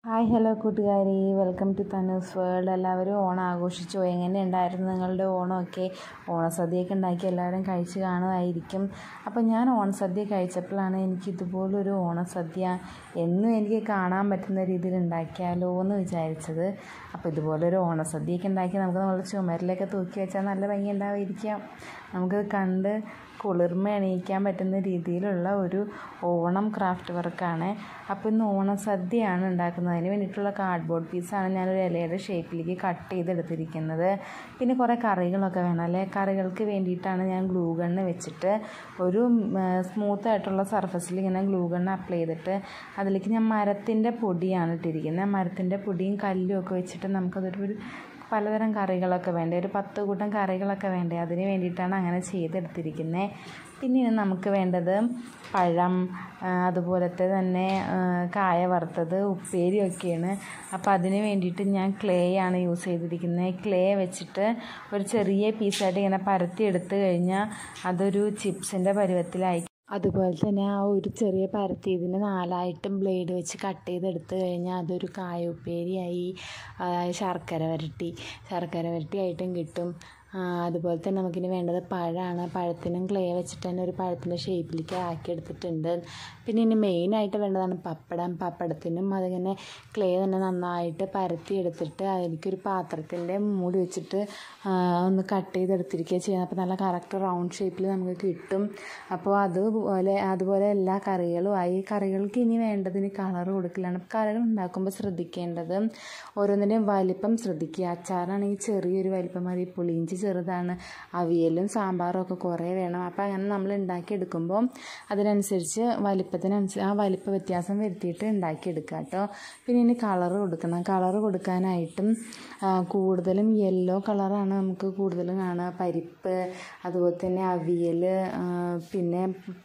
hi hello കൂട്ടുകാരി welcome to Thanu's world എല്ലാവരും ഓണം ആഘോഷിച്ചോ എങ്ങനെയുണ്ടായിരുന്നു നിങ്ങളുടെ ഓണമൊക്കെ ഓണസദ്യയൊക്കെ ഉണ്ടാക്കി എല്ലാവരും കഴിച്ച് കാണുമായിരിക്കും അപ്പോൾ ഞാൻ ഓണസദ്യ കഴിച്ചപ്പോഴാണ് എനിക്ക് ഇതുപോലൊരു ഓണസദ്യ എന്നും എനിക്ക് കാണാൻ പറ്റുന്ന രീതിയിൽ ഉണ്ടാക്കിയാലോ എന്ന് വിചാരിച്ചത് അപ്പോൾ ഇതുപോലൊരു ഓണസദ്യയൊക്കെ ഉണ്ടാക്കി നമുക്ക് നമ്മൾ ചുമരിലൊക്കെ തൂക്കി വെച്ചാൽ നല്ല ഭംഗി ഉണ്ടാവുമായിരിക്കാം നമുക്കത് കണ്ട് കുളിർമ അണിയിക്കാൻ പറ്റുന്ന രീതിയിലുള്ള ഒരു ഓണം ക്രാഫ്റ്റ് വർക്കാണ് അപ്പോൾ ഇന്ന് ഓണസദ്യയാണ് ഉണ്ടാക്കുന്നത് അതിന് വേണ്ടിയിട്ടുള്ള കാർഡ്ബോർഡ് പീസാണ് ഞാനൊരു ഇലയുടെ ഷേപ്പിലേക്ക് കട്ട് ചെയ്തെടുത്തിരിക്കുന്നത് പിന്നെ കുറേ കറികളൊക്കെ വേണം അല്ലേ കറികൾക്ക് വേണ്ടിയിട്ടാണ് ഞാൻ ഗ്ലൂ ഗണ്ണ് വെച്ചിട്ട് ഒരു സ്മൂത്ത് ആയിട്ടുള്ള സർഫസിൽ ഇങ്ങനെ ഗ്ലൂ ഗണ്ണ് അപ്ലൈ ചെയ്തിട്ട് അതിലേക്ക് ഞാൻ മരത്തിൻ്റെ പൊടിയാണ് ഇട്ടിരിക്കുന്നത് മരത്തിൻ്റെ പൊടിയും കല്ലും ഒക്കെ വെച്ചിട്ട് നമുക്കതൊരു ഒരു പലതരം കറികളൊക്കെ വേണ്ടേ ഒരു പത്ത് കൂട്ടം കറികളൊക്കെ വേണ്ടേ അതിന് വേണ്ടിയിട്ടാണ് അങ്ങനെ ചെയ്തെടുത്തിരിക്കുന്നത് പിന്നെ നമുക്ക് വേണ്ടത് പഴം അതുപോലത്തെ തന്നെ കായ വറുത്തത് ഉപ്പേരിയൊക്കെയാണ് അപ്പോൾ അതിന് വേണ്ടിയിട്ട് ഞാൻ ക്ലേ ആണ് യൂസ് ചെയ്തിരിക്കുന്നത് ക്ലേ വെച്ചിട്ട് ഒരു ചെറിയ പീസായിട്ട് ഇങ്ങനെ പരത്തി എടുത്തു കഴിഞ്ഞാൽ അതൊരു ചിപ്സിൻ്റെ പരുവത്തിലായി അതുപോലെ തന്നെ ആ ഒരു ചെറിയ പരത്തി ഇതിന് നാലായിട്ടും ബ്ലേഡ് വെച്ച് കട്ട് ചെയ്തെടുത്ത് കഴിഞ്ഞാൽ അതൊരു കായ ഉപ്പേരിയായി ശർക്കര വരട്ടി ശർക്കര വരട്ടി ആയിട്ടും കിട്ടും അതുപോലെ തന്നെ നമുക്കിനി വേണ്ടത് പഴമാണ് പഴത്തിനും ക്ലേ വെച്ചിട്ട് തന്നെ ഒരു പഴത്തിൻ്റെ ഷേപ്പിലേക്ക് ആക്കിയെടുത്തിട്ടുണ്ട് പിന്നെ ഇനി മെയിനായിട്ട് വേണ്ടതാണ് പപ്പടം പപ്പടത്തിനും അതിങ്ങനെ ക്ലേ തന്നെ നന്നായിട്ട് പരത്തി എടുത്തിട്ട് അതിലേക്കൊരു പാത്രത്തിൻ്റെ മൂടി വെച്ചിട്ട് ഒന്ന് കട്ട് ചെയ്തെടുത്തിരിക്കുക ചെയ്യുന്നത് അപ്പോൾ നല്ല കറക്റ്റ് റൗണ്ട് ഷേപ്പിൽ നമുക്ക് കിട്ടും അപ്പോൾ അതുപോലെ അതുപോലെ എല്ലാ കറികളും ആയി കറികൾക്ക് ഇനി വേണ്ടതിന് കളർ കൊടുക്കലാണ് കറികൾ ഉണ്ടാക്കുമ്പോൾ ശ്രദ്ധിക്കേണ്ടത് ഓരോന്നിൻ്റെയും വലിപ്പം ശ്രദ്ധിക്കുക അച്ചാറാണെങ്കിൽ ചെറിയൊരു വലിപ്പം മതി പുളിയിഞ്ചി ചെറുതാണ് അവിയലും സാമ്പാറും ഒക്കെ കുറേ വേണം അപ്പോൾ അങ്ങനെ നമ്മൾ ഉണ്ടാക്കിയെടുക്കുമ്പോൾ അതിനനുസരിച്ച് വലിപ്പത്തിനനുസരിച്ച് ആ വലിപ്പ വ്യത്യാസം വരുത്തിയിട്ട് ഉണ്ടാക്കിയെടുക്കുക കേട്ടോ പിന്നെ ഇനി കളർ കൊടുക്കണം കളർ കൊടുക്കാനായിട്ടും കൂടുതലും യെല്ലോ കളറാണ് നമുക്ക് കൂടുതലും കാണുക പരിപ്പ് അതുപോലെ തന്നെ അവിയൽ പിന്നെ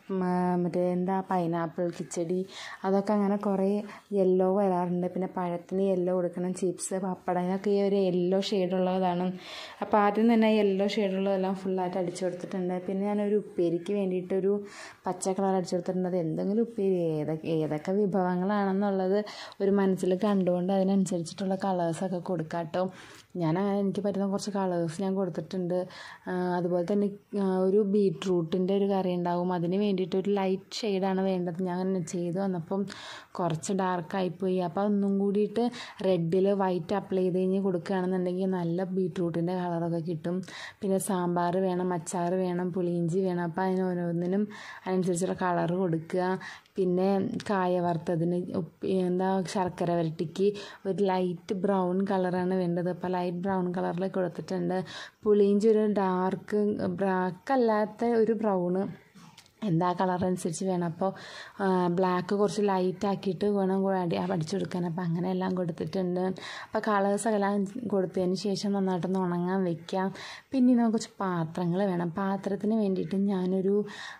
മറ്റേ എന്താ പൈനാപ്പിൾ കിച്ചടി അതൊക്കെ അങ്ങനെ കുറേ യെല്ലോ വരാറുണ്ട് പിന്നെ പഴത്തിന് യെല്ലോ കൊടുക്കണം ചിപ്സ് പപ്പടമൊക്കെ ഈ ഒരു യെല്ലോ ഷെയ്ഡുള്ളതാണ് അപ്പോൾ ആദ്യം തന്നെ യെല്ലോ ഷെയ്ഡുള്ളതെല്ലാം ഫുള്ളായിട്ട് അടിച്ചു കൊടുത്തിട്ടുണ്ട് പിന്നെ ഞാനൊരു ഉപ്പേരിക്ക് വേണ്ടിയിട്ടൊരു പച്ച കളർ അടിച്ചു കൊടുത്തിട്ടുണ്ട് അത് എന്തെങ്കിലും ഉപ്പേരി ഏതൊക്കെ ഏതൊക്കെ വിഭവങ്ങളാണെന്നുള്ളത് ഒരു മനസ്സിൽ കണ്ടുകൊണ്ട് അതിനനുസരിച്ചിട്ടുള്ള കളേഴ്സൊക്കെ കൊടുക്കാം കേട്ടോ ഞാൻ അങ്ങനെ എനിക്ക് പറ്റുന്ന കുറച്ച് കളേഴ്സ് ഞാൻ കൊടുത്തിട്ടുണ്ട് അതുപോലെ തന്നെ ഒരു ബീട്രൂട്ടിൻ്റെ ഒരു കറി ഉണ്ടാവും അതിന് വേണ്ടിയിട്ട് ഒരു ലൈറ്റ് ഷെയ്ഡാണ് വേണ്ടത് ഞാൻ അങ്ങനെ ചെയ്ത് വന്നപ്പം കുറച്ച് ഡാർക്കായിപ്പോയി അപ്പോൾ ഒന്നും കൂടിയിട്ട് റെഡിൽ വൈറ്റ് അപ്ലൈ ചെയ്ത് കഴിഞ്ഞ് കൊടുക്കുകയാണെന്നുണ്ടെങ്കിൽ നല്ല ബീട്രൂട്ടിൻ്റെ കളറൊക്കെ കിട്ടും പിന്നെ സാമ്പാർ വേണം അച്ചാർ വേണം പുളിയിഞ്ചി വേണം അപ്പോൾ അതിന് ഓരോന്നിനും അതിനനുസരിച്ചുള്ള കളർ കൊടുക്കുക പിന്നെ കായ വറുത്തതിന് എന്താ ശർക്കര വരട്ടിക്ക് ഒരു ലൈറ്റ് ബ്രൗൺ കളറാണ് വേണ്ടത് അപ്പോൾ ലൈറ്റ് ബ്രൗൺ കളറിൽ കൊടുത്തിട്ടുണ്ട് പുളിയിഞ്ചി ഒരു ഡാർക്ക് ബ്ലാക്ക് അല്ലാത്ത ഒരു ബ്രൗണ് എന്താ കളർ അനുസരിച്ച് വേണം അപ്പോൾ ബ്ലാക്ക് കുറച്ച് ലൈറ്റ് ആക്കിയിട്ട് വേണം അടി അടിച്ചു കൊടുക്കാൻ അപ്പോൾ അങ്ങനെ എല്ലാം കൊടുത്തിട്ടുണ്ട് അപ്പോൾ കളേഴ്സ് എല്ലാം കൊടുത്തതിന് ശേഷം നന്നായിട്ടൊന്ന് ഉണങ്ങാൻ വെക്കാം പിന്നെ നമുക്ക് കുറച്ച് പാത്രങ്ങൾ വേണം പാത്രത്തിന് വേണ്ടിയിട്ട് ഞാനൊരു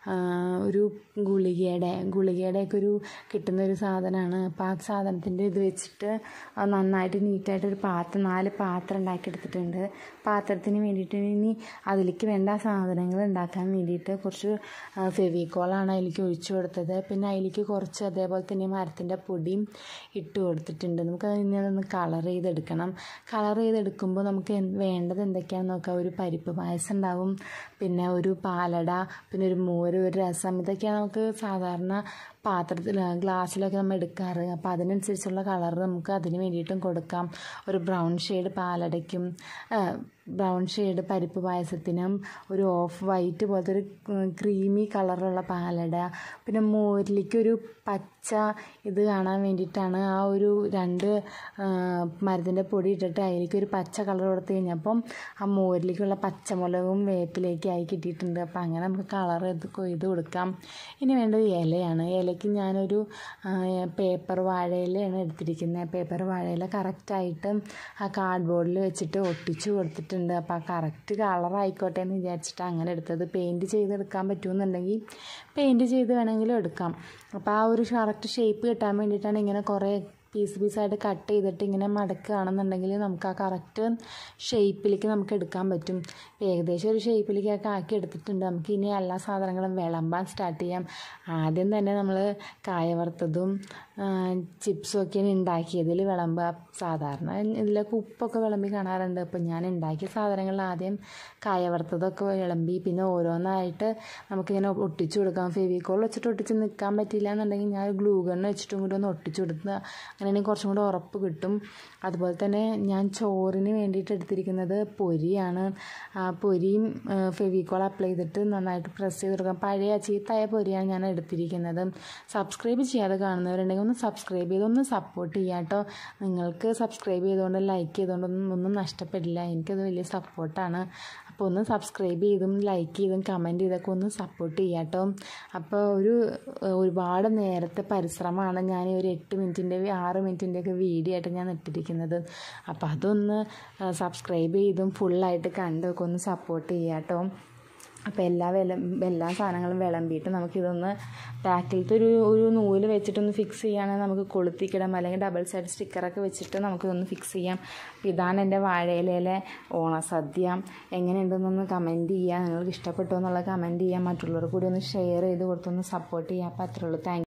ഒരു ഗുളികയുടെ ഗുളികയുടെയൊക്കെ ഒരു കിട്ടുന്ന ഒരു സാധനമാണ് അപ്പോൾ ആ സാധനത്തിൻ്റെ ഇത് വെച്ചിട്ട് നന്നായിട്ട് നീറ്റായിട്ട് ഒരു പാത്രം നാല് പാത്രം ഉണ്ടാക്കിയെടുത്തിട്ടുണ്ട് പാത്രത്തിന് വേണ്ടിയിട്ട് ഇനി അതിലേക്ക് വേണ്ട സാധനങ്ങൾ ഉണ്ടാക്കാൻ വേണ്ടിയിട്ട് കുറച്ച് ഫെവിക്കോളാണ് അതിലേക്ക് ഒഴിച്ചു കൊടുത്തത് പിന്നെ അതിലേക്ക് കുറച്ച് അതേപോലെ തന്നെ മരത്തിൻ്റെ പൊടിയും ഇട്ട് കൊടുത്തിട്ടുണ്ട് നമുക്ക് അതിനെ ഒന്ന് കളർ ചെയ്തെടുക്കണം കളർ ചെയ്തെടുക്കുമ്പോൾ നമുക്ക് വേണ്ടത് എന്തൊക്കെയാണെന്ന് നോക്കാം ഒരു പരിപ്പ് പായസം ഉണ്ടാവും പിന്നെ ഒരു പാലട പിന്നെ ഒരു മോര് ഒരു രസം ഇതൊക്കെയാണ് നമുക്ക് സാധാരണ പാത്രത്തിൽ ഗ്ലാസ്സിലൊക്കെ നമ്മൾ എടുക്കാറ് അപ്പോൾ അതിനനുസരിച്ചുള്ള കളർ നമുക്ക് അതിന് വേണ്ടിയിട്ടും കൊടുക്കാം ഒരു ബ്രൗൺ ഷെയ്ഡ് പാലടയ്ക്കും ബ്രൗൺ ഷെയ്ഡ് പരിപ്പ് പായസത്തിനും ഒരു ഓഫ് വൈറ്റ് പോലത്തെ ഒരു ക്രീമി കളറുള്ള പാലട പിന്നെ മോരിലേക്കൊരു പച്ച ഇത് കാണാൻ വേണ്ടിയിട്ടാണ് ആ ഒരു രണ്ട് മരത്തിൻ്റെ പൊടി ഇട്ടിട്ട് അതിലേക്ക് ഒരു പച്ച കളർ കൊടുത്ത് കഴിഞ്ഞപ്പം ആ മോരിലേക്കുള്ള പച്ചമുളകും വേപ്പിലേക്ക് ആയി കിട്ടിയിട്ടുണ്ട് അപ്പോൾ അങ്ങനെ നമുക്ക് കളർ ഇത് കൊയ്ത് കൊടുക്കാം ഇനി വേണ്ടത് ഇലയാണ് ഇലയ്ക്ക് ഞാനൊരു പേപ്പർ വാഴയിലയാണ് എടുത്തിരിക്കുന്നത് പേപ്പർ വാഴയില കറക്റ്റായിട്ട് ആ കാർഡ് ബോർഡിൽ വെച്ചിട്ട് ഒട്ടിച്ചു കൊടുത്തിട്ടുണ്ട് അപ്പോൾ ആ കറക്റ്റ് കളർ ആയിക്കോട്ടെ എന്ന് വിചാരിച്ചിട്ട് അങ്ങനെ എടുത്തത് പെയിൻറ്റ് ചെയ്തെടുക്കാൻ പറ്റുമെന്നുണ്ടെങ്കിൽ പെയിൻറ്റ് ചെയ്ത് വേണമെങ്കിലും എടുക്കാം അപ്പോൾ ആ ഒരു കറക്റ്റ് ഷേപ്പ് കിട്ടാൻ വേണ്ടിയിട്ടാണ് ഇങ്ങനെ കുറേ പീസ് പീസായിട്ട് കട്ട് ചെയ്തിട്ട് ഇങ്ങനെ മടക്കുകയാണെന്നുണ്ടെങ്കിൽ നമുക്ക് ആ കറക്റ്റ് ഷേപ്പിലേക്ക് നമുക്ക് എടുക്കാൻ പറ്റും ഏകദേശം ഒരു ഷേപ്പിലേക്കൊക്കെ ആക്കി എടുത്തിട്ടുണ്ട് നമുക്ക് ഇനി എല്ലാ സാധനങ്ങളും വിളമ്പാൻ സ്റ്റാർട്ട് ചെയ്യാം ആദ്യം തന്നെ നമ്മൾ കായ വറുത്തതും ചിപ്സും ഒക്കെയാണ് ഉണ്ടാക്കിയതിൽ വിളമ്പുക സാധാരണ ഇതിലൊക്കെ ഉപ്പൊക്കെ വിളമ്പി കാണാറുണ്ട് അപ്പം ഞാൻ ഉണ്ടാക്കിയ സാധനങ്ങളിൽ ആദ്യം കായ വറുത്തതൊക്കെ വിളമ്പി പിന്നെ ഓരോന്നായിട്ട് നമുക്കിങ്ങനെ ഒട്ടിച്ചു കൊടുക്കാം ഫെവിക്കോൾ വെച്ചിട്ട് ഒട്ടിച്ച് നിൽക്കാൻ പറ്റില്ല എന്നുണ്ടെങ്കിൽ ഞാൻ ഗ്ലൂ ഗണ്ണ് വെച്ചിട്ടും കൂടി ഒന്ന് ഒട്ടിച്ചു കൊടുത്ത് അങ്ങനെയാണെങ്കിൽ കുറച്ചും കൂടി ഉറപ്പ് കിട്ടും അതുപോലെ തന്നെ ഞാൻ ചോറിന് വേണ്ടിയിട്ട് എടുത്തിരിക്കുന്നത് പൊരിയാണ് ആ പൊരിയും ഫെവിക്കോൾ അപ്ലൈ ചെയ്തിട്ട് നന്നായിട്ട് പ്രസ് ചെയ്ത് കൊടുക്കാം പഴയ ചീത്തായ പൊരിയാണ് ഞാൻ എടുത്തിരിക്കുന്നത് സബ്സ്ക്രൈബ് ചെയ്യാതെ കാണുന്നവരുണ്ടെങ്കിൽ ഒന്ന് സബ്സ്ക്രൈബ് ചെയ്ത് ഒന്ന് സപ്പോർട്ട് ചെയ്യാം കേട്ടോ നിങ്ങൾക്ക് സബ്സ്ക്രൈബ് ചെയ്തുകൊണ്ട് ലൈക്ക് ചെയ്തുകൊണ്ടൊന്നും ഒന്നും നഷ്ടപ്പെടില്ല എനിക്കത് വലിയ സപ്പോർട്ടാണ് അപ്പോൾ ഒന്ന് സബ്സ്ക്രൈബ് ചെയ്തും ലൈക്ക് ചെയ്തും കമൻറ്റ് ചെയ്തൊക്കെ ഒന്ന് സപ്പോർട്ട് ചെയ്യാം കേട്ടോ അപ്പോൾ ഒരു ഒരുപാട് നേരത്തെ പരിശ്രമമാണ് ഞാൻ ഒരു എട്ട് മിനിറ്റിൻ്റെ ആറ് മിനിറ്റിൻ്റെ ഒക്കെ വീഡിയോ ആയിട്ട് ഞാൻ ഇട്ടിരിക്കുന്നത് അപ്പോൾ അതൊന്ന് സബ്സ്ക്രൈബ് ചെയ്തും ഫുള്ളായിട്ട് കണ്ടൊക്കെ ഒന്ന് സപ്പോർട്ട് ചെയ്യാം കേട്ടോ അപ്പോൾ എല്ലാ വില എല്ലാ സാധനങ്ങളും വിളമ്പിയിട്ട് നമുക്കിതൊന്ന് ബാക്കിലത്തെ ഒരു ഒരു നൂല് വെച്ചിട്ടൊന്ന് ഫിക്സ് ചെയ്യുകയാണെങ്കിൽ നമുക്ക് കൊളുത്തിക്കിടാം അല്ലെങ്കിൽ ഡബിൾ സൈഡ് സ്റ്റിക്കറൊക്കെ വെച്ചിട്ട് നമുക്കിതൊന്ന് ഫിക്സ് ചെയ്യാം അപ്പോൾ ഇതാണ് എൻ്റെ വാഴയിലയിലെ ഓണസദ്യ എങ്ങനെയുണ്ടെന്നൊന്ന് കമൻറ്റ് ചെയ്യുക നിങ്ങൾക്ക് ഇഷ്ടപ്പെട്ടോ എന്നുള്ള കമൻറ്റ് ചെയ്യാം മറ്റുള്ളവർ കൂടി ഒന്ന് ഷെയർ ചെയ്ത് കൊടുത്തൊന്ന് സപ്പോർട്ട് ചെയ്യാം അപ്പോൾ അത്രേ ഉള്ളൂ താങ്ക്